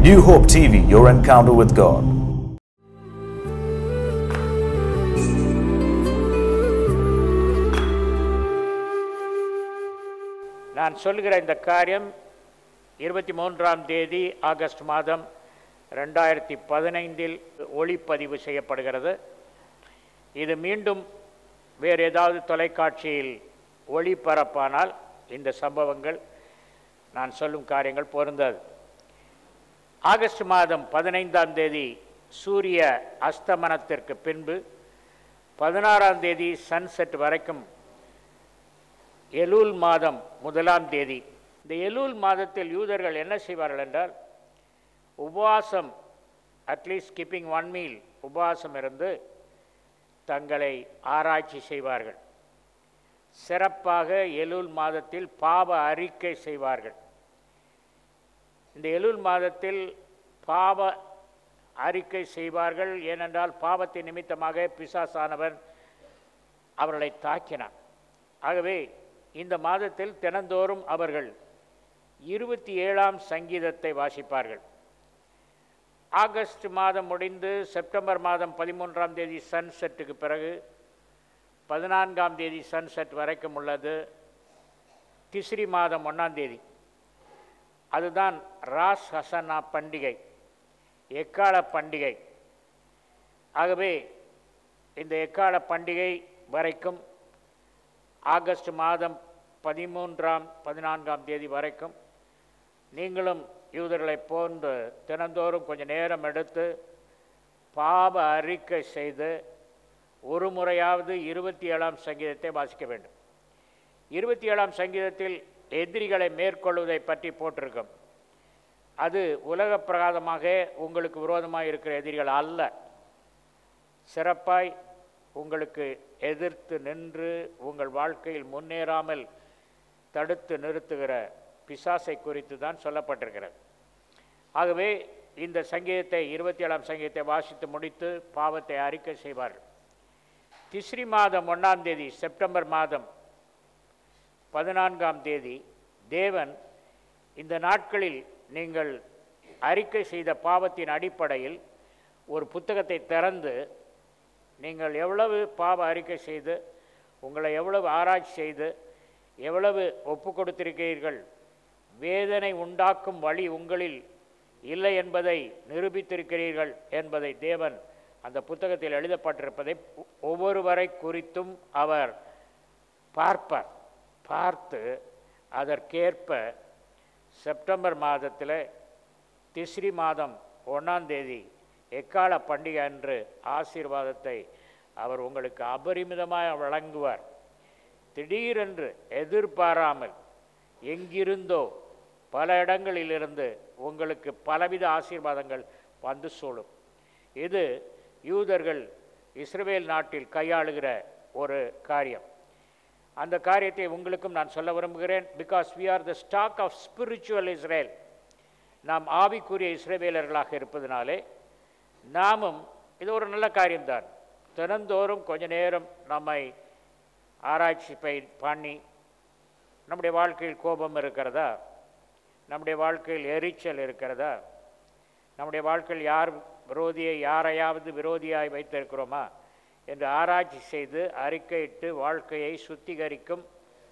New Hope TV, your encounter with God. நான் சொல்லுகிற இந்த காரியம் இருபத்தி மூன்றாம் தேதி ஆகஸ்ட் மாதம் ரெண்டாயிரத்தி பதினைந்தில் ஒளிப்பதிவு செய்யப்படுகிறது இது மீண்டும் வேறு ஏதாவது தொலைக்காட்சியில் ஒளிபரப்பானால் இந்த சம்பவங்கள் நான் சொல்லும் காரியங்கள் பொருந்தாது ஆகஸ்ட் மாதம் பதினைந்தாம் தேதி சூரிய அஸ்தமனத்திற்கு பின்பு பதினாறாம் தேதி சன்செட் வரைக்கும் எலூல் மாதம் முதலாம் தேதி இந்த எலூல் மாதத்தில் யூதர்கள் என்ன செய்வார்கள் என்றால் உபவாசம் அட்லீஸ்ட் கீப்பிங் ஒன் மீல் உபவாசம் இருந்து தங்களை ஆராய்ச்சி செய்வார்கள் சிறப்பாக எலூல் மாதத்தில் பாவ அறிக்கை செய்வார்கள் இந்த எலூல் மாதத்தில் பாவ அறிக்கை செய்வார்கள் ஏனென்றால் பாவத்தின் நிமித்தமாக பிசாசானவன் அவர்களை தாக்கினான் ஆகவே இந்த மாதத்தில் தினந்தோறும் அவர்கள் இருபத்தி ஏழாம் சங்கீதத்தை வாசிப்பார்கள் ஆகஸ்ட் மாதம் முடிந்து செப்டம்பர் மாதம் பதிமூன்றாம் தேதி சன்செட்டுக்கு பிறகு பதினான்காம் தேதி சன்செட் வரைக்கும் உள்ளது திஸ்ரி மாதம் ஒன்றாம் தேதி அதுதான் ராஸ் ஹசனா பண்டிகை எக்கால பண்டிகை ஆகவே இந்த எக்கால பண்டிகை வரைக்கும் ஆகஸ்ட் மாதம் பதிமூன்றாம் பதினான்காம் தேதி வரைக்கும் நீங்களும் யூதர்களைப் போன்று தினந்தோறும் கொஞ்சம் நேரம் எடுத்து பாவ அறிக்கை செய்து ஒரு முறையாவது இருபத்தி ஏழாம் சங்கீதத்தை வாசிக்க வேண்டும் இருபத்தி ஏழாம் சங்கீதத்தில் எதிரிகளை மேற்கொள்வதை பற்றி போட்டிருக்கும் அது உலக பிரகாதமாக உங்களுக்கு விரோதமாக இருக்கிற எதிரிகள் அல்ல சிறப்பாய் உங்களுக்கு எதிர்த்து நின்று உங்கள் வாழ்க்கையில் முன்னேறாமல் தடுத்து நிறுத்துகிற பிசாசை குறித்து தான் சொல்லப்பட்டிருக்கிறது ஆகவே இந்த சங்கீதத்தை இருபத்தி ஏழாம் சங்கீதத்தை வாசித்து முடித்து பாவத்தை அறிக்கை செய்வார்கள் திஸ்ரி மாதம் ஒன்றாம் தேதி செப்டம்பர் மாதம் பதினான்காம் தேதி தேவன் இந்த நாட்களில் நீங்கள் அறிக்கை செய்த பாவத்தின் அடிப்படையில் ஒரு புத்தகத்தை திறந்து நீங்கள் எவ்வளவு பாவ அறிக்கை செய்து உங்களை எவ்வளவு ஆராய்ச்சி செய்து எவ்வளவு ஒப்பு கொடுத்திருக்கிறீர்கள் வேதனை உண்டாக்கும் வழி உங்களில் இல்லை என்பதை நிரூபித்திருக்கிறீர்கள் என்பதை தேவன் அந்த புத்தகத்தில் எழுதப்பட்டிருப்பதை ஒவ்வொருவரை குறித்தும் அவர் பார்ப்பார் பார்த்து அதற்கேற்ப செப்டம்பர் மாதத்தில் திஸ்ரி மாதம் ஒன்றாம் தேதி எக்கால பண்டிகை அன்று ஆசீர்வாதத்தை அவர் உங்களுக்கு அபரிமிதமாக வழங்குவார் திடீரென்று எதிர்பாராமல் எங்கிருந்தோ பல இடங்களிலிருந்து உங்களுக்கு பலவித ஆசீர்வாதங்கள் வந்து சூழும் இது யூதர்கள் இஸ்ரேல் நாட்டில் கையாளுகிற ஒரு காரியம் அந்த காரியத்தை உங்களுக்கும் நான் சொல்ல விரும்புகிறேன் because we are the stock of spiritual Israel நாம் ஆவிக்குரிய இஸ்ரேவேலர்களாக இருப்பதனாலே நாமும் இது ஒரு நல்ல காரியம்தான் தினந்தோறும் கொஞ்ச நேரம் நம்மை ஆராய்ச்சி பை பண்ணி நம்முடைய வாழ்க்கையில் கோபம் இருக்கிறதா நம்முடைய வாழ்க்கையில் எரிச்சல் இருக்கிறதா நம்முடைய வாழ்க்கையில் யார் விரோதியை யாரையாவது விரோதியாய் வைத்திருக்கிறோமா என்று ஆராய்ச்சி செய்து அறிக்கையிட்டு வாழ்க்கையை சுத்திகரிக்கும்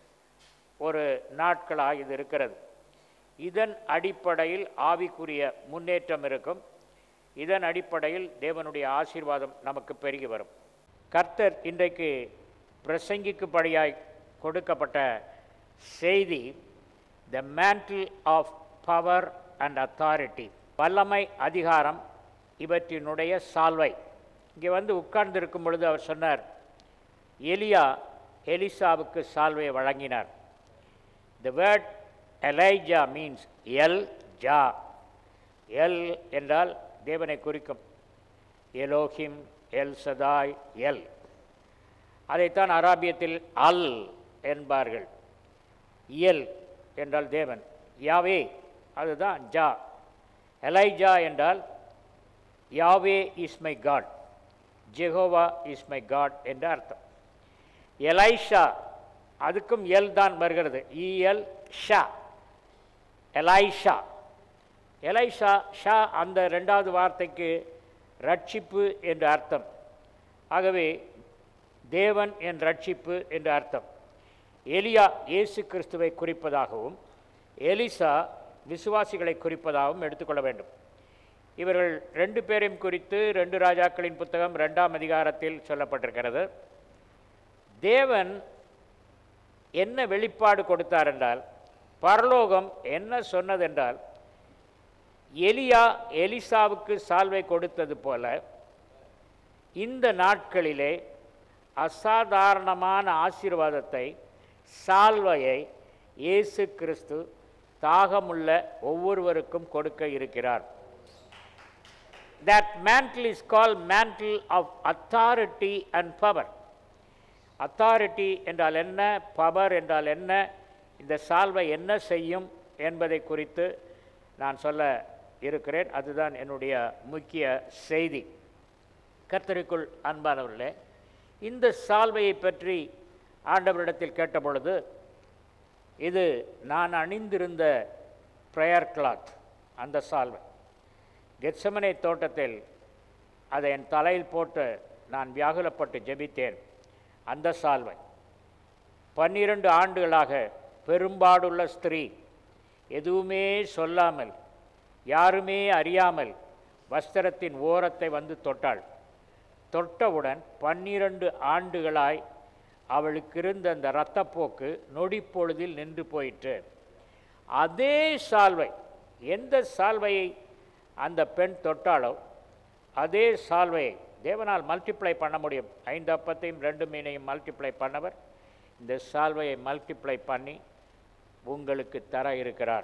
ஒரு நாட்களாக இது இருக்கிறது இதன் அடிப்படையில் ஆவிக்குரிய முன்னேற்றம் இருக்கும் இதன் அடிப்படையில் தேவனுடைய ஆசீர்வாதம் நமக்கு பெருகி வரும் கர்த்தர் இன்றைக்கு பிரசங்கிக்கும்படியாய் கொடுக்கப்பட்ட செய்தி the mantle of power and authority வல்லமை அதிகாரம் இவற்றினுடைய சால்வை இங்கே வந்து உட்கார்ந்திருக்கும் பொழுது அவர் சொன்னார் எலியா எலிசாவுக்கு சால்வையை வழங்கினார் the word Elijah means El Jah El என்றால் தேவனை குறிக்கும் எலோஹிம் எல் சதாய் எல் அதைத்தான் அராபியத்தில் அல் என்பார்கள் இயல் என்றால் தேவன் யாவே அதுதான் ஜா எலைஜா என்றால் Yahweh is my God Jehovah is my God என்று அர்த்தம் எலைஷா அதுக்கும் எல் தான் வருகிறது EL sha Elisha Elisha sha அந்த ரெண்டாவது வார்த்தைக்கு ரட்சிப்பு என்று அர்த்தம் ஆகவே தேவன் என் ரட்சிப்பு என்று அர்த்தம் எலியா இயேசு கிறிஸ்துவை குறிப்பதாகவும் எலிசா விசுவாசிகளை குறிப்பதாகவும் எடுத்துக்கொள்ள வேண்டும் இவர்கள் ரெண்டு பேரையும் குறித்து ரெண்டு ராஜாக்களின் புத்தகம் ரெண்டாம் அதிகாரத்தில் சொல்லப்பட்டிருக்கிறது தேவன் என்ன வெளிப்பாடு கொடுத்தார் என்றால் பரலோகம் என்ன சொன்னதென்றால் எலியா எலிசாவுக்கு சால்வை கொடுத்தது போல இந்த நாட்களிலே அசாதாரணமான ஆசீர்வாதத்தை சால்வையை இயேசு கிறிஸ்து தாகமுள்ள ஒவ்வொருவருக்கும் கொடுக்க இருக்கிறார் that mantle is called mantle of authority and power authority என்றால் என்ன பவர் என்றால் என்ன இந்த சால்வை என்ன செய்யும் என்பதை குறித்து நான் சொல்ல இருக்கிறேன் அதுதான் என்னுடைய முக்கிய செய்தி கர்த்தருக்குள் அன்பானவர்களே இந்த சால்வையை பற்றி ஆண்டவரிடத்தில் கேட்டபொழுது இது நான் அணிந்திருந்த ப்ரேயர் கிளாத் அந்த சால்வை கெட்சமனை தோட்டத்தில் அதை என் தலையில் போட்டு நான் வியாகுலப்பட்டு ஜெபித்தேன் அந்த சால்வை பன்னிரண்டு ஆண்டுகளாக பெரும்பாடுள்ள ஸ்திரீ எதுவுமே சொல்லாமல் யாருமே அறியாமல் வஸ்திரத்தின் ஓரத்தை வந்து தொட்டாள் தொட்டவுடன் பன்னிரண்டு ஆண்டுகளாய் அவளுக்கு இருந்த அந்த இரத்தப்போக்கு நொடிப்பொழுதில் நின்று போயிற்று அதே சால்வை எந்த சால்வையை அந்த பெண் தொட்டாலோ அதே சால்வையை தேவனால் மல்டிப்ளை பண்ண முடியும் ஐந்து அப்பத்தையும் ரெண்டு மீனையும் மல்டிப்ளை பண்ணவர் இந்த சால்வையை மல்டிப்ளை பண்ணி உங்களுக்கு தர இருக்கிறார்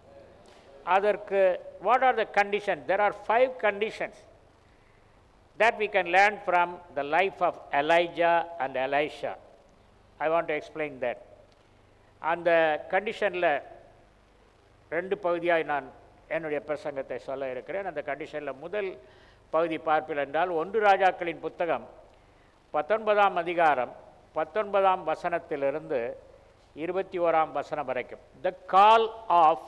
அதற்கு what are the condition there are five conditions that we can learn from the life of Elijah and Elisha. I want to explain that. அந்த கண்டிஷனில் ரெண்டு பகுதியாக நான் என்னுடைய பிரசங்கத்தை சொல்ல இருக்கிறேன் அந்த கண்டிஷனில் முதல் பகுதி பார்ப்பில் என்றால் ஒன்று ராஜாக்களின் புத்தகம் பத்தொன்பதாம் அதிகாரம் பத்தொன்பதாம் வசனத்திலிருந்து இருபத்தி ஓராம் வசனம் வரைக்கும் த கால் ஆஃப்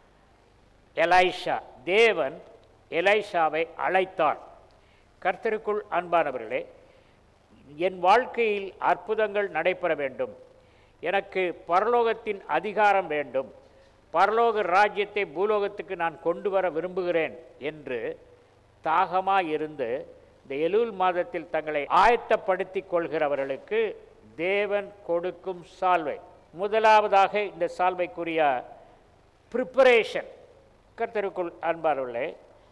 எலைஷா தேவன் எலைஷாவை அழைத்தார் கர்த்தருக்குள் அன்பானவர்களே என் வாழ்க்கையில் அற்புதங்கள் நடைபெற வேண்டும் எனக்கு பரலோகத்தின் அதிகாரம் வேண்டும் பரலோக ராஜ்யத்தை பூலோகத்துக்கு நான் கொண்டு வர விரும்புகிறேன் என்று தாகமாக இருந்து இந்த எலூல் மாதத்தில் தங்களை ஆயத்தப்படுத்தி கொள்கிறவர்களுக்கு தேவன் கொடுக்கும் சால்வை முதலாவதாக இந்த சால்வைக்குரிய ப்ரிப்பரேஷன் கர்த்தருக்குள் அன்பானவர்களே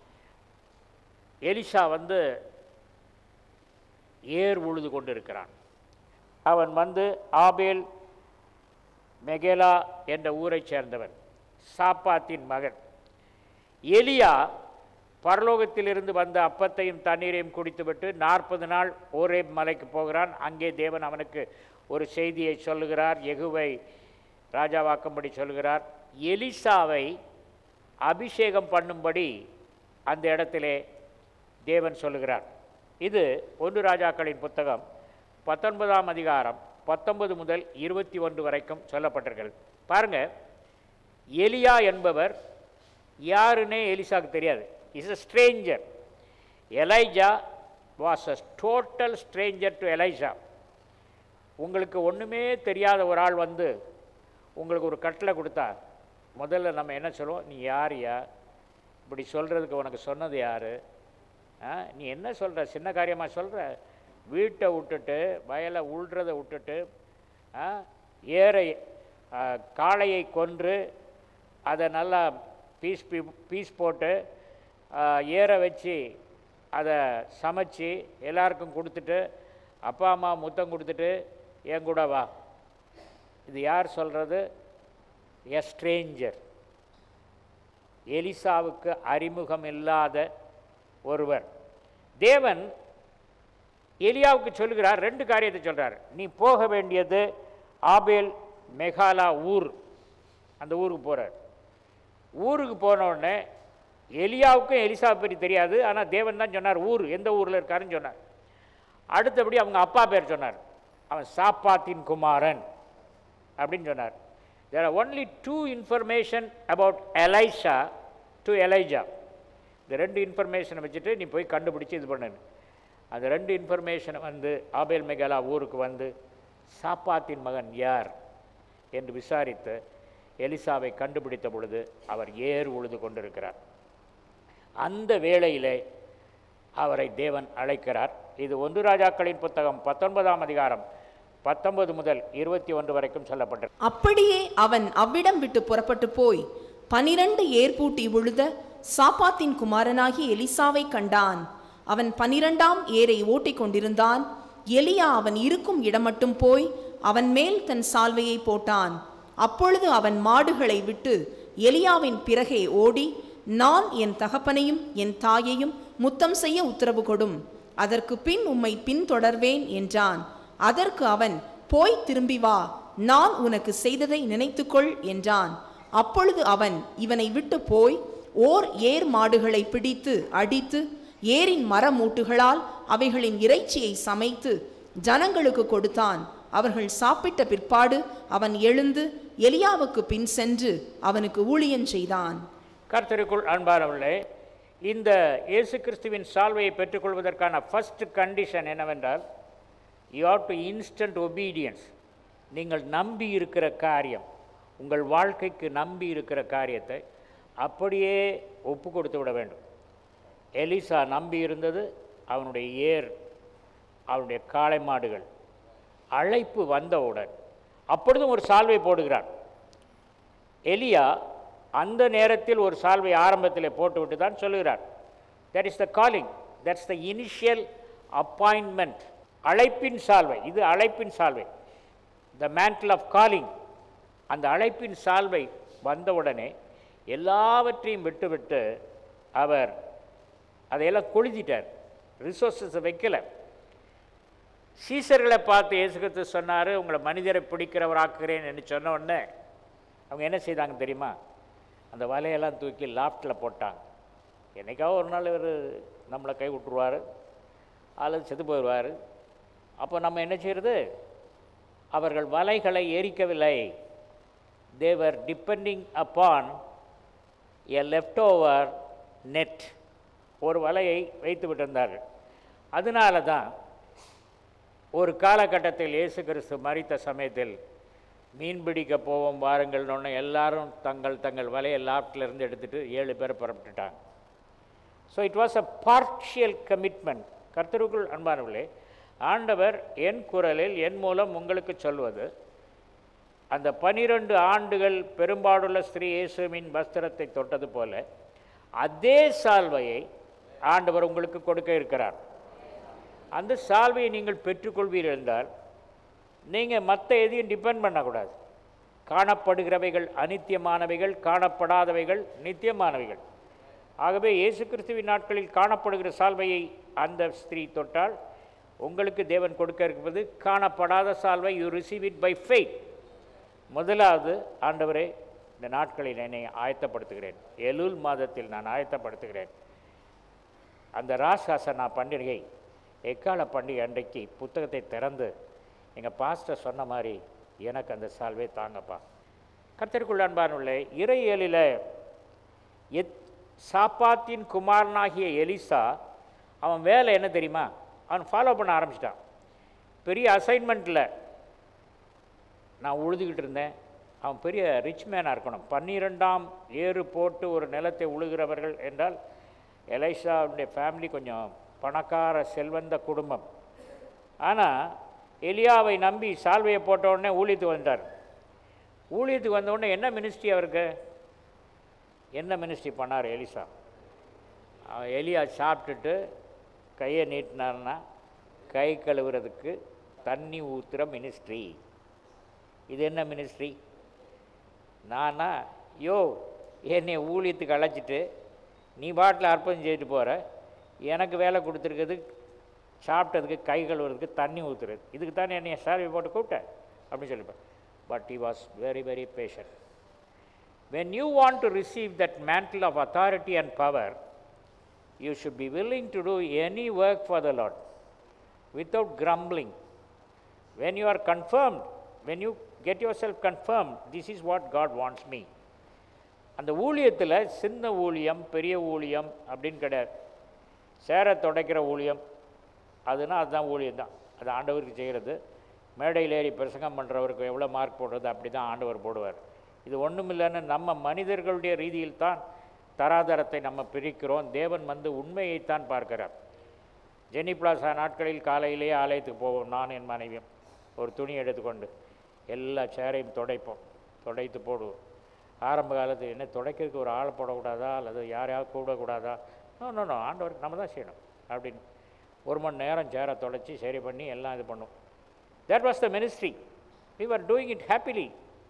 எலிஷா வந்து ஏர் உழுது கொண்டிருக்கிறான் அவன் வந்து ஆபேல் மெகேலா என்ற ஊரைச் சேர்ந்தவன் சாப்பாத்தின் மகன் எலியா பரலோகத்திலிருந்து வந்த அப்பத்தையும் தண்ணீரையும் குடித்துவிட்டு நாற்பது நாள் ஒரே மலைக்கு போகிறான் அங்கே தேவன் அவனுக்கு ஒரு செய்தியை சொல்லுகிறார் எகுவை ராஜாவாக்கும்படி சொல்கிறார் எலிசாவை அபிஷேகம் பண்ணும்படி அந்த இடத்திலே தேவன் சொல்லுகிறார் இது ஒன்று ராஜாக்களின் புத்தகம் பத்தொன்பதாம் அதிகாரம் பத்தொன்பது முதல் இருபத்தி ஒன்று வரைக்கும் சொல்லப்பட்டிருக்கிறது பாருங்க எலியா என்பவர் யாருன்னே எலிசாவுக்கு தெரியாது is a stranger Elijah was a total stranger to Elijah உங்களுக்கு ஒன்றுமே தெரியாத ஒரு ஆள் வந்து உங்களுக்கு ஒரு கட்டளை கொடுத்தா முதல்ல நம்ம என்ன சொல்லுவோம் நீ யாரியா இப்படி சொல்கிறதுக்கு உனக்கு சொன்னது யார் நீ என்ன சொல்கிற சின்ன காரியமாக சொல்கிற வீட்டை விட்டுட்டு வயலை உள்றதை விட்டுட்டு ஆ, ஏரை ஆ, காளையை கொன்று அதை நல்லா பீஸ் பீ பீஸ் போட்டு ஆ, ஏற வச்சு அதை சமைச்சு எல்லாருக்கும் கொடுத்துட்டு அப்பா அம்மா முத்தம் கொடுத்துட்டு என் கூட வா இது யார் சொல்கிறது எ ஸ்ட்ரேஞ்சர் எலிசாவுக்கு அறிமுகம் இல்லாத ஒருவர் தேவன் எலியாவுக்கு சொல்கிறார் ரெண்டு காரியத்தை சொல்றார் நீ போக வேண்டியது ஆபேல் மெகாலா ஊர் அந்த ஊருக்கு போகிறார் ஊருக்கு போன உடனே எலியாவுக்கும் எலிசாவை பற்றி தெரியாது ஆனால் தேவன் தான் சொன்னார் ஊர் எந்த ஊரில் இருக்காருன்னு சொன்னார் அடுத்தபடி அவங்க அப்பா பேர் சொன்னார் அவன் சாப்பாத்தின் குமாரன் அப்படின்னு சொன்னார் there are only two information about Elisha to Elijah இந்த ரெண்டு இன்ஃபர்மேஷனை வச்சுட்டு நீ போய் கண்டுபிடிச்சி இது பண்ணு அந்த ரெண்டு இன்ஃபர்மேஷனை வந்து ஆபேல் மெகலா ஊருக்கு வந்து சாப்பாத்தின் மகன் யார் என்று விசாரித்து எலிசாவை கண்டுபிடித்த பொழுது அவர் ஏர் உழுது கொண்டிருக்கிறார் அந்த வேளையிலே அவரை தேவன் அழைக்கிறார் இது ஒன்று ராஜாக்களின் புத்தகம் பத்தொன்பதாம் அதிகாரம் பத்தொன்பது முதல் இருபத்தி ஒன்று வரைக்கும் சொல்லப்பட்டது அப்படியே அவன் அவ்விடம் விட்டு புறப்பட்டு போய் பனிரண்டு ஏர்பூட்டி உழுத சாப்பாத்தின் குமாரனாகி எலிசாவை கண்டான் அவன் பனிரெண்டாம் ஏரை ஓட்டிக் கொண்டிருந்தான் எலியா அவன் இருக்கும் இடமட்டும் போய் அவன் மேல் தன் சால்வையை போட்டான் அப்பொழுது அவன் மாடுகளை விட்டு எலியாவின் பிறகே ஓடி நான் என் தகப்பனையும் என் தாயையும் முத்தம் செய்ய உத்தரவு கொடும் அதற்கு பின் உம்மை பின்தொடர்வேன் என்றான் அதற்கு அவன் போய் திரும்பி வா நான் உனக்கு செய்ததை நினைத்துக்கொள் என்றான் அப்பொழுது அவன் இவனை விட்டு போய் ஓர் ஏர் மாடுகளை பிடித்து அடித்து ஏரின் மரமூட்டுகளால் அவைகளின் இறைச்சியை சமைத்து ஜனங்களுக்கு கொடுத்தான் அவர்கள் சாப்பிட்ட பிற்பாடு அவன் எழுந்து எலியாவுக்கு பின் சென்று அவனுக்கு ஊழியன் செய்தான் கர்த்தருக்குள் அன்பானவர்களே இந்த இயேசு கிறிஸ்துவின் சால்வையை பெற்றுக்கொள்வதற்கான ஃபர்ஸ்ட் கண்டிஷன் என்னவென்றால் you have to instant obedience நீங்கள் நம்பி இருக்கிற காரியம் உங்கள் வாழ்க்கைக்கு நம்பி இருக்கிற காரியத்தை அப்படியே ஒப்பு கொடுத்து விட வேண்டும் எலிசா நம்பி இருந்தது அவனுடைய ஏர் அவனுடைய காளை மாடுகள் அழைப்பு வந்தவுடன் அப்பொழுதும் ஒரு சால்வை போடுகிறான் எலியா அந்த நேரத்தில் ஒரு சால்வை ஆரம்பத்தில் போட்டுவிட்டு தான் சொல்லுகிறார் that is the calling that's the initial appointment அழைப்பின் சால்வை இது அழைப்பின் சால்வை த மேண்டில் ஆஃப் காலிங் அந்த அழைப்பின் சால்வை வந்தவுடனே எல்லாவற்றையும் விட்டுவிட்டு அவர் அதையெல்லாம் கொளுத்திட்டார் ரிசோர்ஸஸை வைக்கல சீசர்களை பார்த்து இயேசு கிறிஸ்து சொன்னார் உங்களை மனிதரை பிடிக்கிறவராக்குறேன் என்று சொன்ன உடனே அவங்க என்ன செய்தாங்க தெரியுமா அந்த வலையெல்லாம் தூக்கி லாஃப்டில் போட்டாங்க என்னைக்காவது ஒரு நாள் இவர் நம்மளை கை விட்டுருவார் அல்லது செத்து போயிடுவார் அப்போ நம்ம என்ன செய்கிறது அவர்கள் வலைகளை எரிக்கவில்லை they were depending upon a leftover net ஒரு வலையை வைத்து விட்டிருந்தார்கள் அதனால தான் ஒரு காலகட்டத்தில் இயேசு கிறிஸ்து மறித்த சமயத்தில் மீன் பிடிக்க போவோம் வாருங்கள்னு எல்லாரும் தங்கள் தங்கள் வலையை லாப்டில் இருந்து எடுத்துட்டு ஏழு பேர் புறப்பட்டுட்டாங்க so it was a partial commitment கர்த்தருக்குள் அன்பானவர்களே ஆண்டவர் என் குரலில் என் மூலம் உங்களுக்கு சொல்வது அந்த பனிரெண்டு ஆண்டுகள் பெரும்பாடுள்ள ஸ்ரீ இயேசுவின் வஸ்திரத்தை தொட்டது போல அதே சால்வையை ஆண்டவர் உங்களுக்கு கொடுக்க இருக்கிறார் அந்த சால்வையை நீங்கள் பெற்றுக்கொள்வீர்கள் என்றால் நீங்கள் மற்ற எதையும் டிபெண்ட் பண்ணக்கூடாது காணப்படுகிறவைகள் அனித்தியமானவைகள் காணப்படாதவைகள் நித்தியமானவைகள் ஆகவே இயேசு கிறிஸ்துவின் நாட்களில் காணப்படுகிற சால்வையை அந்த ஸ்திரீ தொட்டால் உங்களுக்கு தேவன் கொடுக்க இருப்பது காணப்படாத சால்வை you receive it by faith முதலாவது ஆண்டவரே இந்த நாட்களில் என்னை ஆயத்தப்படுத்துகிறேன் எலுல் மாதத்தில் நான் ஆயத்தப்படுத்துகிறேன் அந்த ராஸ் ஹசனா பண்டிகை எக்கால பண்டிகை அன்றைக்கு புத்தகத்தை திறந்து எங்கள் பாஸ்டர் சொன்ன மாதிரி எனக்கு அந்த சால்வே தாங்கப்பா கர்த்தருக்குள் அன்பானுள்ளே இறையலில் எத் சாப்பாத்தின் குமாரனாகிய எலிசா அவன் வேலை என்ன தெரியுமா அவன் ஃபாலோ பண்ண ஆரம்பிச்சிட்டான் பெரிய அசைன்மெண்ட்டில் நான் உழுதுகிட்டு இருந்தேன் அவன் பெரிய ரிச் மேனாக இருக்கணும் பன்னிரெண்டாம் ஏறு போட்டு ஒரு நிலத்தை உழுகிறவர்கள் என்றால் எலைஷாவுடைய ஃபேமிலி கொஞ்சம் பணக்கார செல்வந்த குடும்பம் ஆனால் எலியாவை நம்பி சால்வையை போட்ட உடனே ஊழியத்துக்கு வந்தார் ஊழியத்துக்கு வந்த உடனே என்ன மினிஸ்ட்ரி அவருக்கு என்ன மினிஸ்ட்ரி பண்ணார் எலிசா அவன் எலியா சாப்பிட்டுட்டு கையை நீட்டினார்னா கை கழுவுறதுக்கு தண்ணி ஊற்றுற மினிஸ்ட்ரி இது என்ன மினிஸ்ட்ரி நானா யோ என்னை ஊழியத்துக்கு அழைச்சிட்டு நீ பாட்டில் அர்ப்பணம் செய்துட்டு போகிற எனக்கு வேலை கொடுத்துருக்குது சாப்பிட்டதுக்கு கை கழுவுறதுக்கு தண்ணி ஊற்றுறது இதுக்கு தானே என்னை சால்வை போட்டு கூப்பிட்டேன் அப்படின்னு சொல்லிப்பேன் but he was very very patient when you want to receive that mantle of authority and power you should be willing to do any work for the lord without grumbling when you are confirmed when you get yourself confirmed this is what god wants me அந்த ஊழியத்தில் சின்ன ஊழியம் பெரிய ஊழியம் அப்படின்னு கிடையாது சேர துடைக்கிற ஊழியம் அதுனா அதுதான் ஊழியம் தான் அது ஆண்டவருக்கு செய்கிறது மேடையில் ஏறி பிரசங்கம் பண்ணுறவருக்கு எவ்வளோ மார்க் போடுறது அப்படி தான் ஆண்டவர் போடுவார் இது ஒன்றும் இல்லைன்னு நம்ம மனிதர்களுடைய ரீதியில் தான் தராதரத்தை நம்ம பிரிக்கிறோம் தேவன் வந்து உண்மையைத்தான் பார்க்கிறார் ஜெனி பிளாசா நாட்களில் காலையிலேயே ஆலயத்துக்கு போவோம் நான் என் மனைவியும் ஒரு துணி எடுத்துக்கொண்டு எல்லா சேரையும் துடைப்போம் துடைத்து போடுவோம் ஆரம்ப காலத்தில் என்ன துடைக்கிறதுக்கு ஒரு ஆள் போடக்கூடாதா அல்லது யாரையாவது கூப்பிடக்கூடாதா நோ நோ நோ ஆண்டவருக்கு நம்ம தான் செய்யணும் அப்படின்னு ஒரு மணி நேரம் சேரை துடைச்சி சரி பண்ணி எல்லாம் இது பண்ணும் that was the ministry we were doing it happily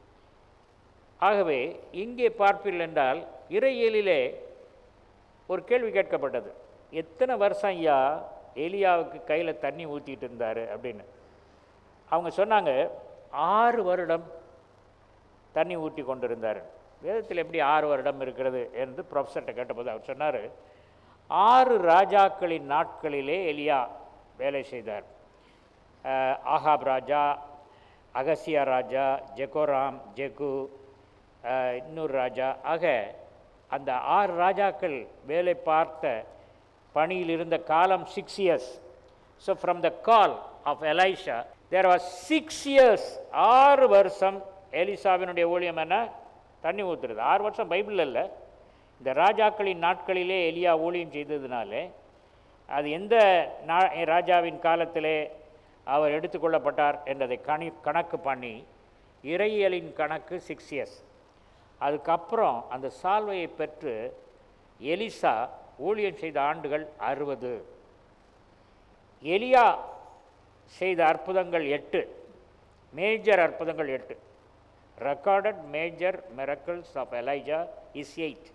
ஆகவே இங்கே பார்ப்பீர்கள் என்றால் இறையியலிலே ஒரு கேள்வி கேட்கப்பட்டது எத்தனை வருஷம் ஐயா எலியாவுக்கு கையில் தண்ணி ஊற்றிட்டு இருந்தார் அப்படின்னு அவங்க சொன்னாங்க ஆறு வருடம் தண்ணி ஊற்றி கொண்டிருந்தார் வேதத்தில் எப்படி ஆறு வருடம் இருக்கிறது என்று ப்ரொஃபஸர்கிட்ட கேட்டபோது அவர் சொன்னார் ஆறு ராஜாக்களின் நாட்களிலே எலியா வேலை செய்தார் அஹ், ஆகாப் ராஜா அகசியா ராஜா ஜெகோராம் ஜெகு அஹ், இன்னொரு ராஜா ஆக அந்த ஆறு ராஜாக்கள் வேலை பார்த்த பணியில் இருந்த காலம் six years so from the call of Elisha there was six years ஆறு வருஷம் எலிசாவினுடைய ஊழியம் என்ன தண்ணி ஊற்றுறது ஆறு வருஷம் பைபிளில் இல்லை இந்த ராஜாக்களின் நாட்களிலே எலியா ஊழியம் செய்ததுனாலே அது எந்த நா ராஜாவின் காலத்திலே அவர் எடுத்துக்கொள்ளப்பட்டார் என்றதை கணி கணக்கு பண்ணி இறையியலின் கணக்கு சிக்ஸ் இயர்ஸ் அதுக்கப்புறம் அந்த சால்வையை பெற்று எலிசா ஊழியம் செய்த ஆண்டுகள் அறுபது எலியா செய்த அற்புதங்கள் எட்டு மேஜர் அற்புதங்கள் எட்டு recorded major miracles of Elijah is eight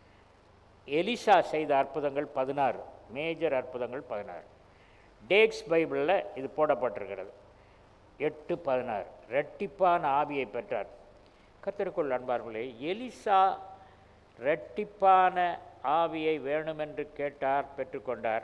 எலிசா செய்த அற்புதங்கள் பதினாறு மேஜர் அற்புதங்கள் பதினாறு டேக்ஸ் பைபிளில் இது போடப்பட்டிருக்கிறது எட்டு பதினாறு ரெட்டிப்பான ஆவியை பெற்றார் கத்திற்குள் அன்பார்களே எலிசா ரெட்டிப்பான ஆவியை வேணுமென்று கேட்டார் பெற்றுக்கொண்டார்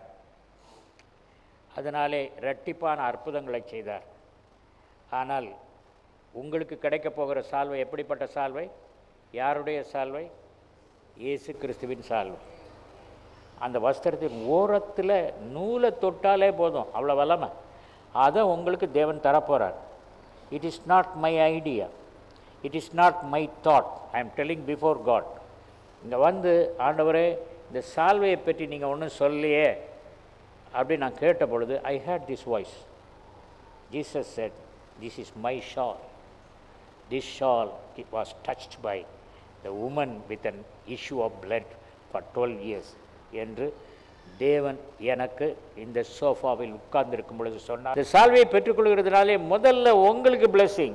அதனாலே ரெட்டிப்பான அற்புதங்களை செய்தார் ஆனால் உங்களுக்கு கிடைக்கப் போகிற சால்வை எப்படிப்பட்ட சால்வை யாருடைய சால்வை இயேசு கிறிஸ்துவின் சால்வை அந்த வஸ்திரத்தின் ஓரத்தில் நூலை தொட்டாலே போதும் அவ்வளோ வல்லமை அதை உங்களுக்கு தேவன் தரப்போகிறார் it is not my idea it is not my thought I am telling before God இங்கே வந்து ஆண்டவரே இந்த சால்வையை பற்றி நீங்கள் ஒன்றும் சொல்லையே அப்படி நான் கேட்ட பொழுது I had this voice Jesus said this is my shawl this shawl it was touched by the woman with an issue of blood for twelve years என்று தேவன் எனக்கு இந்த சோஃபாவில் உட்கார்ந்திருக்கும் பொழுது சொன்னார் இந்த சால்வையை பெற்றுக்கொள்கிறதுனாலே முதல்ல உங்களுக்கு blessing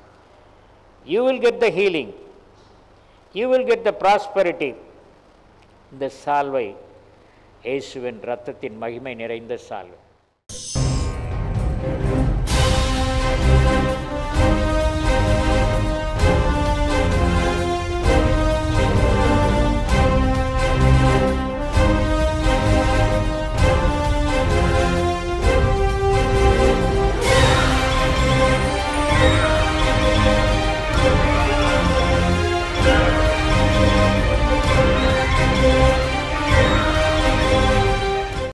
you will get the healing you will get the prosperity இந்த சால்வை இயேசுவின் ரத்தத்தின் மகிமை நிறைந்த சால்வை